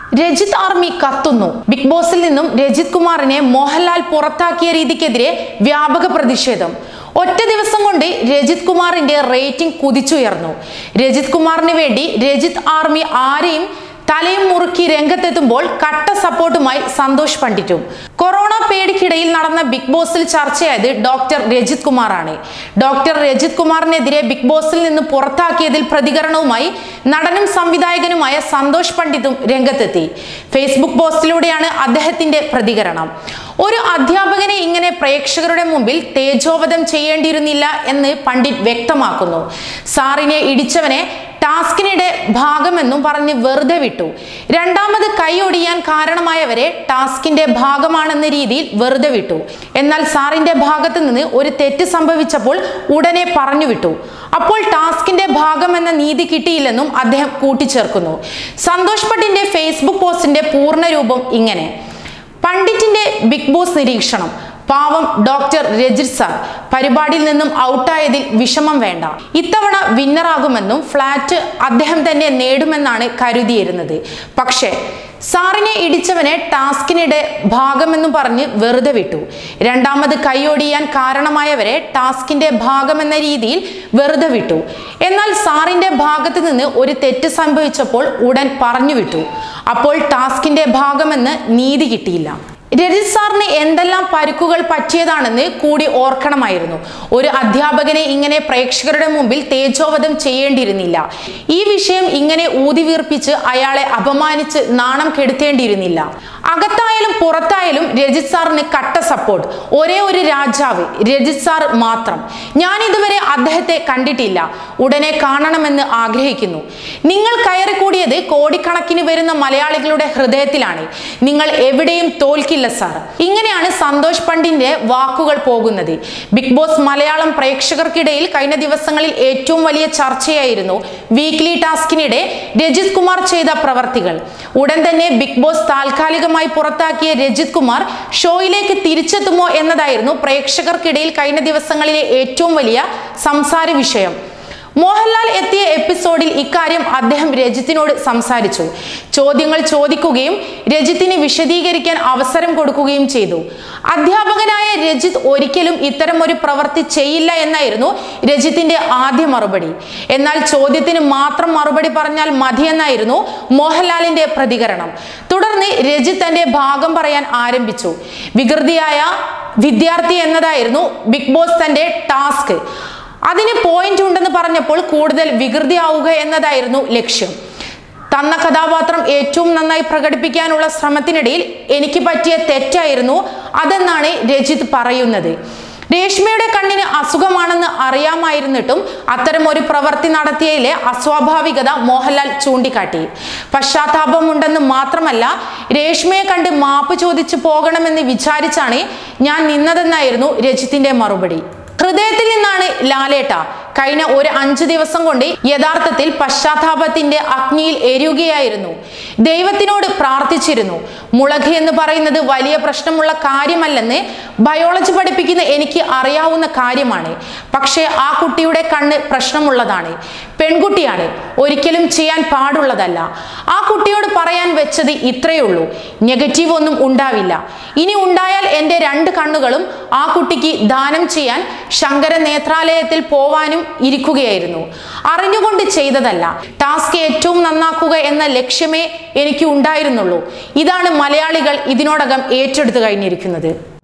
Rajith army കത്തുന്നു big ബോസിൽ നിന്നും രജിത് കുമാറിനെ മോഹൻലാൽ പുറത്താക്കിയ രീതിക്കെതിരെ വ്യാപക പ്രതിഷേധം ഒറ്റ ദിവസം കൊണ്ട് രജിത് കുമാറിന്റെ റേറ്റിംഗ് കുതിച്ചുയർന്നു രജിത് കുമാറിന് വേണ്ടി രജിത് ആർമി ആരെയും തലയും മുറുക്കി രംഗത്തെത്തുമ്പോൾ കട്ട സപ്പോർട്ടുമായി സന്തോഷ് പണ്ഡിറ്റും കൊറോണ പേടിക്കിടയിൽ നടന്ന ബിഗ് ബോസിൽ ചർച്ചയായത് ഡോക്ടർ രജിത് കുമാറാണ് ഡോക്ടർ രജിത് കുമാറിനെതിരെ ബിഗ് ബോസിൽ നിന്ന് പുറത്താക്കിയതിൽ പ്രതികരണവുമായി നടനും സംവിധായകനുമായ സന്തോഷ് പണ്ഡിറ്റും രംഗത്തെത്തി ഫേസ്ബുക്ക് പോസ്റ്റിലൂടെയാണ് അദ്ദേഹത്തിന്റെ പ്രതികരണം ഒരു അധ്യാപകനെ ഇങ്ങനെ പ്രേക്ഷകരുടെ മുമ്പിൽ തേജോവധം ചെയ്യേണ്ടിയിരുന്നില്ല എന്ന് പണ്ഡിറ്റ് വ്യക്തമാക്കുന്നു സാറിനെ ഇടിച്ചവനെ ടാസ്കിനിടെ ഭാഗമെന്നും പറഞ്ഞ് വെറുതെ വിട്ടു രണ്ടാമത് കൈയൊടിയാൻ കാരണമായവരെ ടാസ്കിന്റെ ഭാഗമാണെന്ന രീതിയിൽ വെറുതെ വിട്ടു എന്നാൽ സാറിന്റെ ഭാഗത്ത് നിന്ന് ഒരു തെറ്റ് സംഭവിച്ചപ്പോൾ ഉടനെ പറഞ്ഞു വിട്ടു അപ്പോൾ ടാസ്കിന്റെ ഭാഗമെന്ന നീതി കിട്ടിയില്ലെന്നും അദ്ദേഹം കൂട്ടിച്ചേർക്കുന്നു സന്തോഷ് ഭട്ടിന്റെ ഫേസ്ബുക്ക് പോസ്റ്റിന്റെ പൂർണ്ണ രൂപം ഇങ്ങനെ പണ്ഡിറ്റിന്റെ ബിഗ് ബോസ് നിരീക്ഷണം പാവം ഡോക്ടർ രജിത് സാർ പരിപാടിയിൽ നിന്നും ഔട്ടായതിൽ വിഷമം വേണ്ട ഇത്തവണ വിന്നറാകുമെന്നും ഫ്ലാറ്റ് അദ്ദേഹം തന്നെ നേടുമെന്നാണ് കരുതിയിരുന്നത് പക്ഷേ സാറിനെ ഇടിച്ചവനെ ടാസ്കിനിടെ ഭാഗമെന്നും പറഞ്ഞ് വെറുതെ വിട്ടു രണ്ടാമത് കൈയൊടിയാൻ കാരണമായവരെ ടാസ്കിന്റെ ഭാഗമെന്ന രീതിയിൽ വെറുതെ വിട്ടു എന്നാൽ സാറിന്റെ ഭാഗത്ത് നിന്ന് ഒരു തെറ്റ് സംഭവിച്ചപ്പോൾ ഉടൻ പറഞ്ഞു വിട്ടു അപ്പോൾ ടാസ്കിന്റെ ഭാഗമെന്ന് നീതി കിട്ടിയില്ല രജിത് സാറിന് എന്തെല്ലാം പരുക്കുകൾ പറ്റിയതാണെന്ന് കൂടി ഓർക്കണമായിരുന്നു ഒരു അധ്യാപകനെ ഇങ്ങനെ പ്രേക്ഷകരുടെ മുമ്പിൽ തേജോവധം ചെയ്യേണ്ടിയിരുന്നില്ല ഈ വിഷയം ഇങ്ങനെ ഊതിവീർപ്പിച്ച് അയാളെ അപമാനിച്ച് നാണം കെടുത്തേണ്ടിയിരുന്നില്ല അകത്തായാലും പുറത്തായാലും രജിത് സാറിന് കട്ട സപ്പോർട്ട് ഒരേ ഒരു രാജാവ് രജിത് സാർ മാത്രം ഞാൻ ഇതുവരെ അദ്ദേഹത്തെ കണ്ടിട്ടില്ല ഉടനെ കാണണമെന്ന് ആഗ്രഹിക്കുന്നു നിങ്ങൾ കയറിക്കൂടിയത് കോടിക്കണക്കിന് വരുന്ന മലയാളികളുടെ ഹൃദയത്തിലാണ് നിങ്ങൾ എവിടെയും തോൽക്കില്ല സാർ ഇങ്ങനെയാണ് സന്തോഷ് പണ്ടിന്റെ വാക്കുകൾ പോകുന്നത് ബിഗ് ബോസ് മലയാളം പ്രേക്ഷകർക്കിടയിൽ കഴിഞ്ഞ ദിവസങ്ങളിൽ ഏറ്റവും വലിയ ചർച്ചയായിരുന്നു വീക്ക്ലി ടാസ്കിനിടെ രജിത് കുമാർ ചെയ്ത പ്രവർത്തികൾ ഉടൻ തന്നെ ബിഗ് ബോസ് താൽക്കാലികമായി പുറത്താക്കിയ രജിത് കുമാർ ഷോയിലേക്ക് തിരിച്ചെത്തുമോ എന്നതായിരുന്നു പ്രേക്ഷകർക്കിടയിൽ കഴിഞ്ഞ ദിവസങ്ങളിലെ ഏറ്റവും വലിയ സംസാര വിഷയം മോഹൻലാൽ എത്തിയ എപ്പിസോഡിൽ ഇക്കാര്യം അദ്ദേഹം രജിത്തിനോട് സംസാരിച്ചു ചോദ്യങ്ങൾ ചോദിക്കുകയും രജിത്തിന് വിശദീകരിക്കാൻ അവസരം കൊടുക്കുകയും ചെയ്തു അധ്യാപകനായ രജിത്ത് ഒരിക്കലും ഇത്തരം ഒരു പ്രവൃത്തി ചെയ്യില്ല എന്നായിരുന്നു രജിത്തിന്റെ ആദ്യ മറുപടി എന്നാൽ ചോദ്യത്തിന് മാത്രം മറുപടി പറഞ്ഞാൽ മതിയെന്നായിരുന്നു മോഹൻലാലിന്റെ പ്രതികരണം തുടർന്ന് രജിത്ത് തന്റെ ഭാഗം പറയാൻ ആരംഭിച്ചു വികൃതിയായ വിദ്യാർത്ഥി എന്നതായിരുന്നു ബിഗ് ബോസ് തന്റെ ടാസ്ക് അതിന് പോയിന്റ് ഉണ്ടെന്ന് പറഞ്ഞപ്പോൾ കൂടുതൽ വികൃതിയാവുക എന്നതായിരുന്നു ലക്ഷ്യം തന്ന കഥാപാത്രം ഏറ്റവും നന്നായി പ്രകടിപ്പിക്കാനുള്ള ശ്രമത്തിനിടയിൽ എനിക്ക് പറ്റിയ തെറ്റായിരുന്നു അതെന്നാണ് രജിത് പറയുന്നത് രേഷ്മയുടെ കണ്ണിന് അസുഖമാണെന്ന് അറിയാമായിരുന്നിട്ടും അത്തരം ഒരു പ്രവൃത്തി നടത്തിയതിലെ അസ്വാഭാവികത മോഹൻലാൽ ചൂണ്ടിക്കാട്ടി പശ്ചാത്താപമുണ്ടെന്ന് മാത്രമല്ല രേഷ്മയെ കണ്ട് മാപ്പ് ചോദിച്ചു പോകണമെന്ന് വിചാരിച്ചാണ് ഞാൻ നിന്നതെന്നായിരുന്നു രജിത്തിന്റെ മറുപടി ഹൃദയത്തിൽ നിന്നാണ് ലാലേട്ട കഴിഞ്ഞ ഒരു അഞ്ചു ദിവസം കൊണ്ട് യഥാർത്ഥത്തിൽ പശ്ചാത്താപത്തിന്റെ അഗ്നിയിൽ എരിയുകയായിരുന്നു ദൈവത്തിനോട് പ്രാർത്ഥിച്ചിരുന്നു മുളക് എന്ന് പറയുന്നത് വലിയ പ്രശ്നമുള്ള കാര്യമല്ലെന്ന് ബയോളജി പഠിപ്പിക്കുന്ന എനിക്ക് അറിയാവുന്ന കാര്യമാണ് പക്ഷേ ആ കുട്ടിയുടെ കണ്ണ് പ്രശ്നമുള്ളതാണ് പെൺകുട്ടിയാണ് ഒരിക്കലും ചെയ്യാൻ പാടുള്ളതല്ല ആ കുട്ടിയോട് പറയാൻ വെച്ചത് ഇത്രയേ ഉള്ളൂ നെഗറ്റീവ് ഒന്നും ഉണ്ടാവില്ല ഇനി ഉണ്ടായാൽ എൻ്റെ രണ്ട് കണ്ണുകളും ആ കുട്ടിക്ക് ദാനം ചെയ്യാൻ ശങ്കര നേത്രാലയത്തിൽ പോവാനും ഇരിക്കുകയായിരുന്നു അറിഞ്ഞുകൊണ്ട് ചെയ്തതല്ല ടാസ്ക് ഏറ്റവും നന്നാക്കുക എന്ന ലക്ഷ്യമേ എനിക്ക് ഉണ്ടായിരുന്നുള്ളൂ ഇതാണ് മലയാളികൾ ഇതിനോടകം ഏറ്റെടുത്തു കഴിഞ്ഞിരിക്കുന്നത്